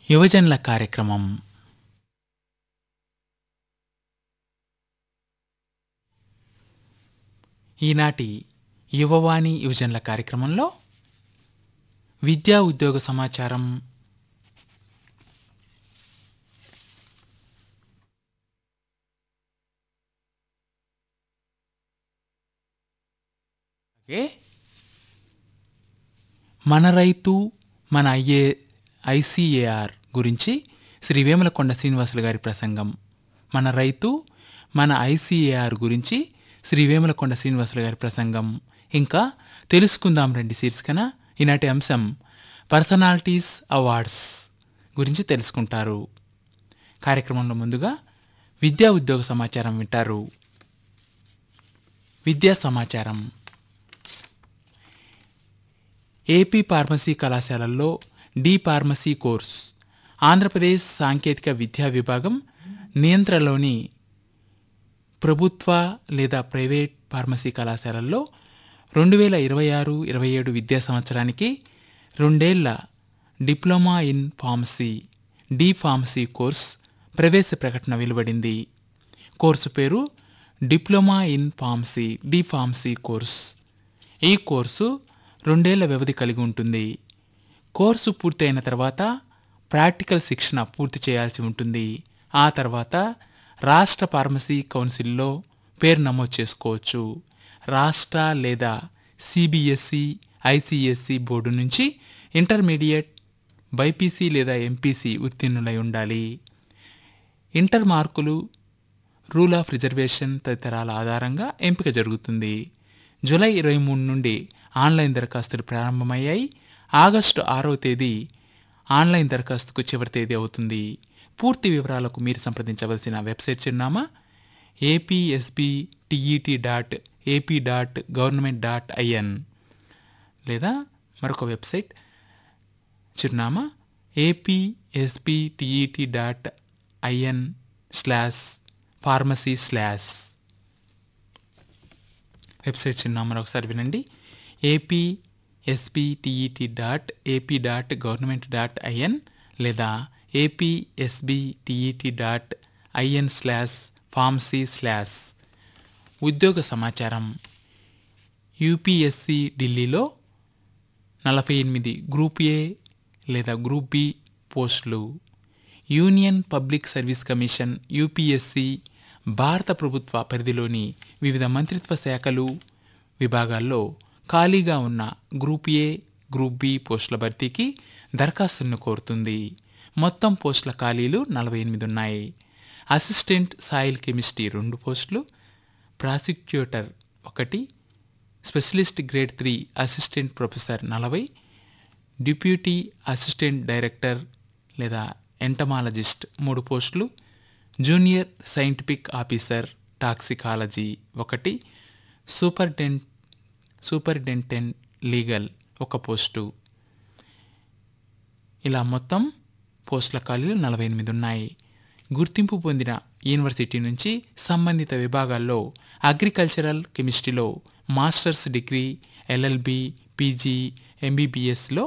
యువజనుల కార్యక్రమం ఈనాటి యువవాణి యువజనుల కార్యక్రమంలో విద్యా ఉద్యోగ సమాచారం అలాగే మన రైతు మన ఐఏ ఐసీఏఆర్ గురించి శ్రీ వేములకొండ శ్రీనివాసులు గారి ప్రసంగం మన రైతు మన ఐసీఏఆర్ గురించి శ్రీ వేములకొండ శ్రీనివాసులు గారి ప్రసంగం ఇంకా తెలుసుకుందాం రండి శీర్షికన ఈనాటి అంశం పర్సనాలిటీస్ అవార్డ్స్ గురించి తెలుసుకుంటారు కార్యక్రమంలో ముందుగా విద్యా ఉద్యోగ సమాచారం వింటారు విద్యా సమాచారం ఏపీ ఫార్మసీ కళాశాలల్లో డి ఫార్మసీ కోర్స్ ఆంధ్రప్రదేశ్ సాంకేతిక విద్యా విభాగం నియంత్రణలోని ప్రభుత్వ లేదా ప్రైవేట్ ఫార్మసీ కళాశాలల్లో రెండు వేల ఇరవై ఆరు ఇరవై ఏడు విద్యా సంవత్సరానికి రెండేళ్ల diploma in pharmacy D pharmacy course ప్రవేశ ప్రకటన వెలువడింది కోర్సు పేరు diploma in pharmacy D pharmacy course ఈ కోర్సు రెండేళ్ల వ్యవధి కలిగి ఉంటుంది కోర్సు పూర్తయిన తర్వాత ప్రాక్టికల్ శిక్షణ పూర్తి చేయాల్సి ఉంటుంది ఆ తర్వాత రాష్ట్ర ఫార్మసీ కౌన్సిల్లో పేరు నమోదు చేసుకోవచ్చు రాష్ట్ర లేదా సిబిఎస్ఈ ఐసిఎస్సి బోర్డు నుంచి ఇంటర్మీడియట్ బైపీసీ లేదా ఎంపీసీ ఉత్తీర్ణులై ఉండాలి ఇంటర్ మార్కులు రూల్ ఆఫ్ రిజర్వేషన్ తదితరాల ఆధారంగా ఎంపిక జరుగుతుంది జూలై ఇరవై మూడు నుండి ఆన్లైన్ దరఖాస్తులు ప్రారంభమయ్యాయి ఆగస్టు ఆరవ తేదీ ఆన్లైన్ దరఖాస్తుకు చివరి తేదీ అవుతుంది పూర్తి వివరాలకు మీరు సంప్రదించవలసిన వెబ్సైట్ చిరునామా APSB TET dot AP dot government dot IN లేదా మరొక వెబ్సైట్ చిరునామా APSB TET dot IN slash pharmacy slash website చిరునామా ఒకసారి వినండి AP SBTET dot AP dot government dot IN లేదా APSBTET dot IN slash pharmacy slash ఉద్యోగ సమాచారం UPSC ఢిల్లీలో నలభై ఎనిమిది గ్రూప్ ఏ లేదా గ్రూప్ బి పోస్టులు union public service commission UPSC భారత ప్రభుత్వ పరిధిలోని వివిధ మంత్రిత్వ శాఖలు విభాగాల్లో ఖాళీగా ఉన్న గ్రూప్ ఏ గ్రూప్ బి పోస్టుల భర్తీకి దరఖాస్తులను కోరుతుంది మొత్తం పోస్టుల ఖాళీలు నలభై ఎనిమిది ఉన్నాయి అసిస్టెంట్ సాయిల్ కెమిస్ట్రీ రెండు పోస్టులు ప్రాసిక్యూటర్ ఒకటి specialist grade three assistant professor నలభై డిప్యూటీ అసిస్టెంట్ డైరెక్టర్ లేదా ఎంటమాలజిస్ట్ మూడు పోస్టులు జూనియర్ సైంటిఫిక్ ఆఫీసర్ టాక్సికాలజీ ఒకటి సూపర్డెంట్ సూపరింటెండెంట్ లీగల్ ఒక పోస్టు ఇలా మొత్తం పోస్టుల ఖాళీలు నలభై ఎనిమిది ఉన్నాయి గుర్తింపు పొందిన యూనివర్సిటీ నుంచి సంబంధిత విభాగాల్లో అగ్రికల్చరల్ కెమిస్ట్రీలో మాస్టర్స్ డిగ్రీ ఎల్ఎల్బి పీజీ ఎంబీబీఎస్లో